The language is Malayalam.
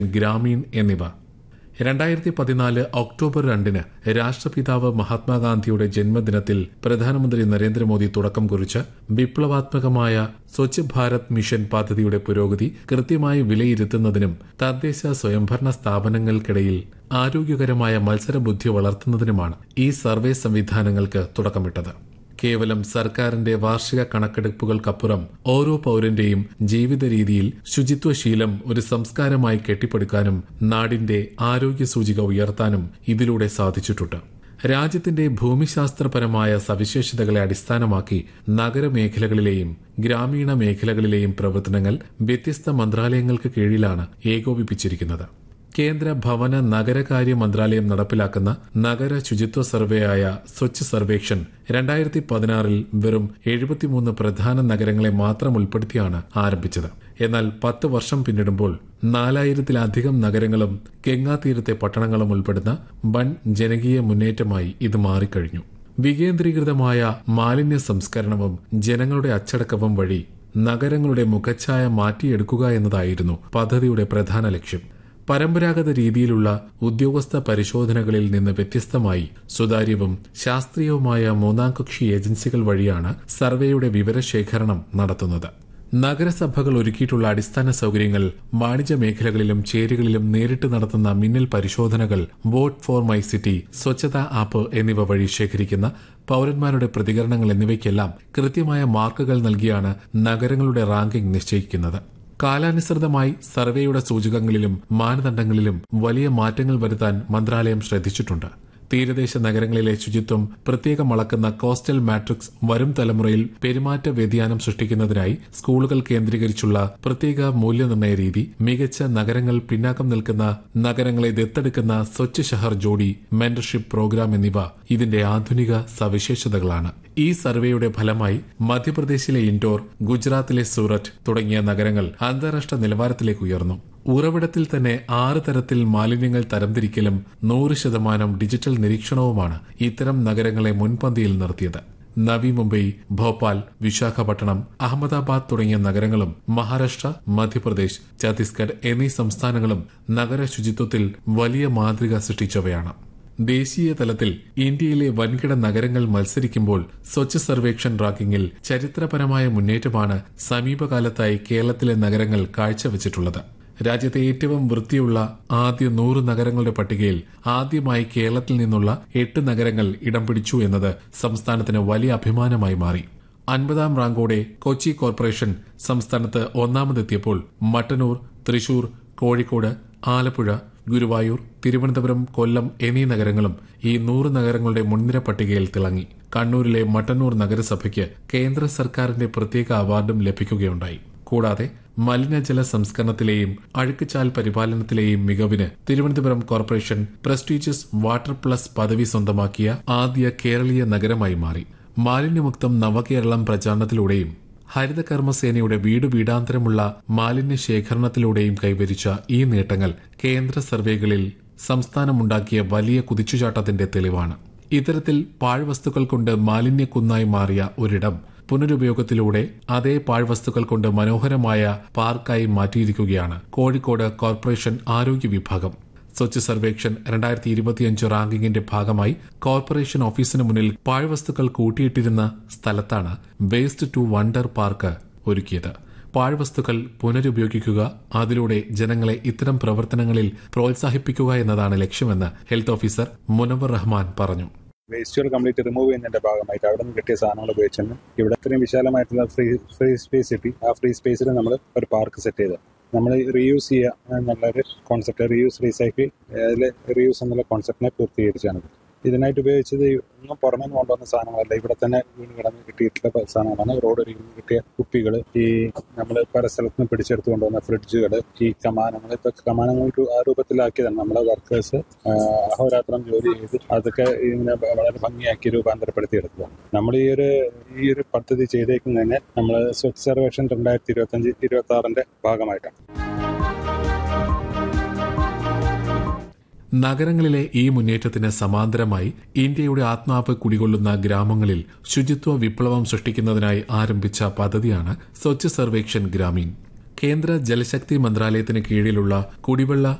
ഗ്രാമീൺ എന്നിവ രണ്ടായിരത്തി പതിനാല് ഒക്ടോബർ രണ്ടിന് രാഷ്ട്രപിതാവ് മഹാത്മാഗാന്ധിയുടെ ജന്മദിനത്തിൽ പ്രധാനമന്ത്രി നരേന്ദ്രമോദി തുടക്കം കുറിച്ച വിപ്ലവാത്മകമായ സ്വച്ഛ് ഭാരത് മിഷൻ പദ്ധതിയുടെ പുരോഗതി കൃത്യമായി വിലയിരുത്തുന്നതിനും തദ്ദേശ സ്വയംഭരണ സ്ഥാപനങ്ങൾക്കിടയിൽ ആരോഗ്യകരമായ മത്സരബുദ്ധി വളർത്തുന്നതിനുമാണ് ഈ സർവേ സംവിധാനങ്ങൾക്ക് തുടക്കമിട്ടത് കേവലം സർക്കാരിന്റെ വാർഷിക കണക്കെടുപ്പുകൾക്കപ്പുറം ഓരോ പൌരന്റെയും ജീവിത രീതിയിൽ ശുചിത്വശീലം ഒരു സംസ്കാരമായി കെട്ടിപ്പടുക്കാനും നാടിന്റെ ആരോഗ്യ സൂചിക ഉയർത്താനും ഇതിലൂടെ സാധിച്ചിട്ടുണ്ട് രാജ്യത്തിന്റെ ഭൂമിശാസ്ത്രപരമായ സവിശേഷതകളെ അടിസ്ഥാനമാക്കി നഗരമേഖലകളിലെയും ഗ്രാമീണ മേഖലകളിലെയും പ്രവർത്തനങ്ങൾ വ്യത്യസ്ത മന്ത്രാലയങ്ങൾക്ക് കീഴിലാണ് ഏകോപിപ്പിച്ചിരിക്കുന്നത് കേന്ദ്ര ഭവന നഗരകാര്യ മന്ത്രാലയം നടപ്പിലാക്കുന്ന നഗര ശുചിത്വ സർവേയായ സ്വച്ഛ് സർവേക്ഷൻ രണ്ടായിരത്തി പതിനാറിൽ വെറും എഴുപത്തിമൂന്ന് പ്രധാന നഗരങ്ങളെ മാത്രം ഉൾപ്പെടുത്തിയാണ് ആരംഭിച്ചത് എന്നാൽ പത്ത് വർഷം പിന്നിടുമ്പോൾ നാലായിരത്തിലധികം നഗരങ്ങളും ഗംഗാതീരത്തെ പട്ടണങ്ങളും ഉൾപ്പെടുന്ന വൻ ജനകീയ മുന്നേറ്റമായി ഇത് മാറിക്കഴിഞ്ഞു വികേന്ദ്രീകൃതമായ മാലിന്യ സംസ്കരണവും ജനങ്ങളുടെ അച്ചടക്കവും വഴി നഗരങ്ങളുടെ മുഖച്ഛായ മാറ്റിയെടുക്കുക എന്നതായിരുന്നു പദ്ധതിയുടെ പ്രധാന ലക്ഷ്യം പരമ്പരാഗത രീതിയിലുള്ള ഉദ്യോഗസ്ഥ പരിശോധനകളിൽ നിന്ന് വ്യത്യസ്തമായി സുതാര്യവും ശാസ്ത്രീയവുമായ മൂന്നാം കക്ഷി ഏജൻസികൾ വഴിയാണ് സർവേയുടെ വിവരശേഖരണം നടത്തുന്നത് നഗരസഭകൾ ഒരുക്കിയിട്ടുള്ള അടിസ്ഥാന സൌകര്യങ്ങൾ വാണിജ്യ മേഖലകളിലും ചേരികളിലും നേരിട്ട് നടത്തുന്ന മിന്നൽ പരിശോധനകൾ vote for my city Swachhata app എന്നിവ വഴി ശേഖരിക്കുന്ന പൌരന്മാരുടെ പ്രതികരണങ്ങൾ എന്നിവയ്ക്കെല്ലാം കൃത്യമായ മാർക്കുകൾ നൽകിയാണ് നഗരങ്ങളുടെ റാങ്കിംഗ് നിശ്ചയിക്കുന്നത് കാലാനുസൃതമായി സർവേയുടെ സൂചകങ്ങളിലും മാനദണ്ഡങ്ങളിലും വലിയ മാറ്റങ്ങൾ വരുത്താൻ മന്ത്രാലയം ശ്രദ്ധിച്ചിട്ടുണ്ട് തീരദേശ നഗരങ്ങളിലെ ശുചിത്വം പ്രത്യേകം അളക്കുന്ന കോസ്റ്റൽ മാട്രിക്സ് വരും തലമുറയിൽ പെരുമാറ്റ വ്യതിയാനം സൃഷ്ടിക്കുന്നതിനായി സ്കൂളുകൾ കേന്ദ്രീകരിച്ചുള്ള പ്രത്യേക മൂല്യനിർണ്ണയ രീതി മികച്ച നഗരങ്ങൾ പിന്നാക്കം നിൽക്കുന്ന നഗരങ്ങളെ ദത്തെടുക്കുന്ന സ്വച്ഛ് ഷഹർ ജോഡി മെന്റർഷിപ്പ് പ്രോഗ്രാം എന്നിവ ഇതിന്റെ ആധുനിക സവിശേഷതകളാണ് ഈ സർവേയുടെ ഫലമായി മധ്യപ്രദേശിലെ ഇൻഡോർ ഗുജറാത്തിലെ സൂററ്റ് തുടങ്ങിയ നഗരങ്ങൾ അന്താരാഷ്ട്ര നിലവാരത്തിലേക്ക് ഉയർന്നു ഉറവിടത്തിൽ തന്നെ ആറ് തരത്തിൽ മാലിന്യങ്ങൾ തരംതിരിക്കലും നൂറ് ശതമാനം ഡിജിറ്റൽ നിരീക്ഷണവുമാണ് ഇത്തരം നഗരങ്ങളെ മുൻപന്തിയിൽ നിർത്തിയത് നവി മുംബൈ ഭോപ്പാൽ വിശാഖപട്ടണം അഹമ്മദാബാദ് തുടങ്ങിയ നഗരങ്ങളും മഹാരാഷ്ട്ര മധ്യപ്രദേശ് ഛത്തീസ്ഗഡ് എന്നീ സംസ്ഥാനങ്ങളും നഗര ശുചിത്വത്തിൽ വലിയ മാതൃക സൃഷ്ടിച്ചവയാണ് ദേശീയ തലത്തിൽ ഇന്ത്യയിലെ വൻകിട നഗരങ്ങൾ മത്സരിക്കുമ്പോൾ സ്വച്ഛ് സർവേക്ഷൻ റാങ്കിങ്ങിൽ ചരിത്രപരമായ മുന്നേറ്റമാണ് സമീപകാലത്തായി കേരളത്തിലെ നഗരങ്ങൾ കാഴ്ചവെച്ചിട്ടുള്ളത് രാജ്യത്തെ ഏറ്റവും വൃത്തിയുള്ള ആദ്യ നൂറ് നഗരങ്ങളുടെ പട്ടികയിൽ ആദ്യമായി കേരളത്തിൽ നിന്നുള്ള എട്ട് നഗരങ്ങൾ ഇടം പിടിച്ചു എന്നത് സംസ്ഥാനത്തിന് വലിയ അഭിമാനമായി മാറി അൻപതാം റാങ്കോടെ കൊച്ചി കോർപ്പറേഷൻ സംസ്ഥാനത്ത് ഒന്നാമതെത്തിയപ്പോൾ മട്ടന്നൂർ തൃശൂർ കോഴിക്കോട് ആലപ്പുഴ ഗുരുവായൂർ തിരുവനന്തപുരം കൊല്ലം എന്നീ നഗരങ്ങളും ഈ നൂറ് നഗരങ്ങളുടെ മുൻനിര പട്ടികയിൽ തിളങ്ങി കണ്ണൂരിലെ മട്ടന്നൂർ നഗരസഭയ്ക്ക് കേന്ദ്ര സർക്കാരിന്റെ പ്രത്യേക അവാർഡും ലഭിക്കുകയുണ്ടായി കൂടാതെ മലിനജല സംസ്കരണത്തിലെയും അഴുക്കുചാൽ പരിപാലനത്തിലെയും മികവിന് Thiruvananthapuram corporation prestigious water plus പദവി സ്വന്തമാക്കിയ ആദ്യ കേരളീയ നഗരമായി മാറി മാലിന്യമുക്തം നവകേരളം പ്രചാരണത്തിലൂടെയും ഹരിതകർമ്മസേനയുടെ വീട് വീടാന്തരമുള്ള മാലിന്യ ശേഖരണത്തിലൂടെയും കൈവരിച്ച ഈ നേട്ടങ്ങൾ കേന്ദ്ര സർവേകളിൽ സംസ്ഥാനമുണ്ടാക്കിയ വലിയ കുതിച്ചുചാട്ടത്തിന്റെ തെളിവാണ് ഇത്തരത്തിൽ പാഴ്വസ്തുക്കൾ കൊണ്ട് മാലിന്യക്കുന്നായി മാറിയ ഒരിടം പുനരുപയോഗത്തിലൂടെ അതേ പാഴ്വസ്തുക്കൾ കൊണ്ട് മനോഹരമായ പാർക്കായി മാറ്റിയിരിക്കുകയാണ് കോഴിക്കോട് കോർപ്പറേഷൻ ആരോഗ്യ വിഭാഗം സ്വച്ഛ് സർവേക്ഷൻ രണ്ടായിരത്തി ഇരുപത്തിയഞ്ച് റാങ്കിങ്ങിന്റെ ഭാഗമായി കോർപ്പറേഷൻ ഓഫീസിന് മുന്നിൽ പാഴ്വസ്തുക്കൾ കൂട്ടിയിട്ടിരുന്ന സ്ഥലത്താണ് വേസ്റ്റ് ടു വണ്ടർ പാർക്ക് ഒരുക്കിയത് പാഴ്വസ്തുക്കൾ പുനരുപയോഗിക്കുക അതിലൂടെ ജനങ്ങളെ ഇത്തരം പ്രവർത്തനങ്ങളിൽ പ്രോത്സാഹിപ്പിക്കുക എന്നതാണ് ലക്ഷ്യമെന്ന് ഹെൽത്ത് ഓഫീസർ മുനവർ റഹ്മാൻ പറഞ്ഞു വേസ്റ്റുകൾ കംപ്ലീറ്റ് റിമൂവ് ചെയ്യുന്നതിന്റെ ഭാഗമായിട്ട് അവിടെ നിന്ന് കിട്ടിയ സാധനങ്ങൾ ഉപയോഗിച്ചാണ് ഇവിടെ ഇത്രയും വിശാലമായിട്ടുള്ള ഫ്രീ ഫ്രീ സ്പേസ് കിട്ടി ആ ഫ്രീ സ്പേസിൽ നമ്മൾ ഒരു പാർക്ക് സെറ്റ് ചെയ്ത് നമ്മൾ റീയൂസ് ചെയ്യുക എന്നുള്ളൊരു കോൺസെപ്റ്റ് റീയൂസ് റീസൈക്കിൾ അതിൽ റീയൂസ് എന്നുള്ള കോൺസെപ്റ്റിനെ പൂർത്തീകരിച്ചാണ് ഇതിനായിട്ട് ഉപയോഗിച്ചത് ഒന്നും പുറമേ നിന്ന് കൊണ്ടുവന്ന സാധനങ്ങളല്ല ഇവിടെ തന്നെ വീണ് കിടന്ന് കിട്ടിയിട്ടുള്ള സാധനങ്ങളാണ് റോഡ് ഒരുങ്ങി കിട്ടിയ കുപ്പികൾ ഈ നമ്മൾ പല സ്ഥലത്ത് നിന്ന് പിടിച്ചെടുത്ത് കൊണ്ടുവന്ന ഫ്രിഡ്ജുകൾ ഈ കമാനങ്ങൾ ഇപ്പൊ കമാനങ്ങൾ ആ രൂപത്തിലാക്കിയതാണ് നമ്മളെ വർക്കേഴ്സ് അഹോരാത്രം ജോലി ചെയ്ത് അതൊക്കെ ഇങ്ങനെ വളരെ ഭംഗിയാക്കി രൂപാന്തരപ്പെടുത്തി എടുത്തതാണ് നമ്മൾ ഈ ഒരു ഈ ഒരു പദ്ധതി ചെയ്തേക്കുന്നതിന് നമ്മൾ സ്വച്ഛ് സർവേക്ഷൻ രണ്ടായിരത്തി ഇരുപത്തി അഞ്ച് ഇരുപത്തി ആറിന്റെ ഭാഗമായിട്ടാണ് നഗരങ്ങളിലെ ഈ മുന്നേറ്റത്തിന് സമാന്തരമായി ഇന്ത്യയുടെ ആത്മാവ് കുടികൊള്ളുന്ന ഗ്രാമങ്ങളിൽ ശുചിത്വ വിപ്ലവം സൃഷ്ടിക്കുന്നതിനായി ആരംഭിച്ച പദ്ധതിയാണ് സ്വച്ഛ് സർവേക്ഷൻ ഗ്രാമീൺ കേന്ദ്ര ജലശക്തി മന്ത്രാലയത്തിന് കീഴിലുള്ള കുടിവെള്ള